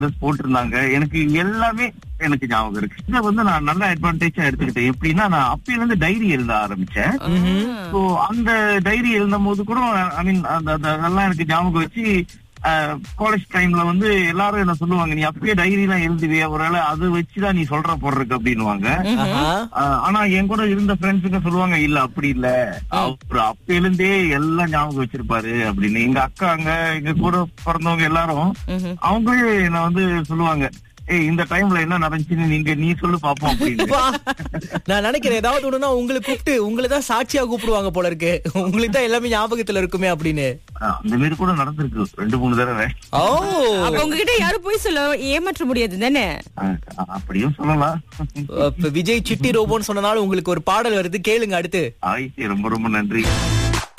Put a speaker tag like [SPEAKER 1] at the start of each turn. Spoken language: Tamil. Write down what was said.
[SPEAKER 1] ட்ரெஸ் போட்டிருந்தாங்க எனக்கு எல்லாமே எனக்கு ஞாபகம் இருக்கு இதை வந்து நான் நல்ல அட்வான்டேஜா எடுத்துக்கிட்டேன் எப்படின்னா நான் அப்பையில இருந்து டைரி எழுத ஆரம்பிச்சேன் சோ அந்த டைரி எழுதும் போது கூட ஐ மீன் அந்த அந்த- அதெல்லாம் எனக்கு ஞாபகம் வச்சு காலேஜ் டைம்ல வந்து எல்லாரும் என்ன சொல்லுவாங்க நீ அப்பயே டைரி எல்லாம் எழுதுவியா ஒருவேளை அதை வச்சுதான் நீ சொல்ற போடுறதுக்கு அப்படின்னுவாங்க
[SPEAKER 2] ஆஹா.
[SPEAKER 1] ஆஹ் ஆனா என் கூட இருந்த ஃப்ரெண்ட்ஸுங்க சொல்லுவாங்க இல்ல அப்படி இல்ல அவர் அப்பையிலிருந்தே எல்லாம் ஞாபகம் வச்சிருப்பாரு அப்படின்னு எங்க அக்கா அங்க எங்க கூட பிறந்தவங்க எல்லாரும் அவங்களே என்ன வந்து சொல்லுவாங்க ஏய் இந்த டைம்ல என்ன நடந்துச்சுன்னு நீங்க நீ சொல்லு பாப்போம் அப்படின்னு
[SPEAKER 2] அப்பா, நான் நினைக்கிறேன் ஏதாவது ஒண்ணுனா உங்களை கூப்பிட்டு உங்களை தான் சாட்சியா கூப்பிடுவாங்க போல இருக்கு உங்களுக்கு தான் எல்லாமே ஞாபகத்துல இருக்குமே அப்படின்னு
[SPEAKER 1] ஆஹ் அந்த மாதிரி கூட நடந்திருக்கு ரெண்டு மூணு தடவை
[SPEAKER 2] ஓ
[SPEAKER 3] அப்ப உங்ககிட்ட யாரும் போய் சொல்ல ஏமாற்ற முடியாது தானே
[SPEAKER 1] ஆஹ் அப்படியும் சொல்லலாம்
[SPEAKER 2] அப்ப விஜய் சிட்டி ரோபோன்னு சொன்னனால உங்களுக்கு ஒரு பாடல் வருது கேளுங்க அடுத்து
[SPEAKER 1] ஆயிடுச்சு ரொம்ப ரொம்ப நன்றி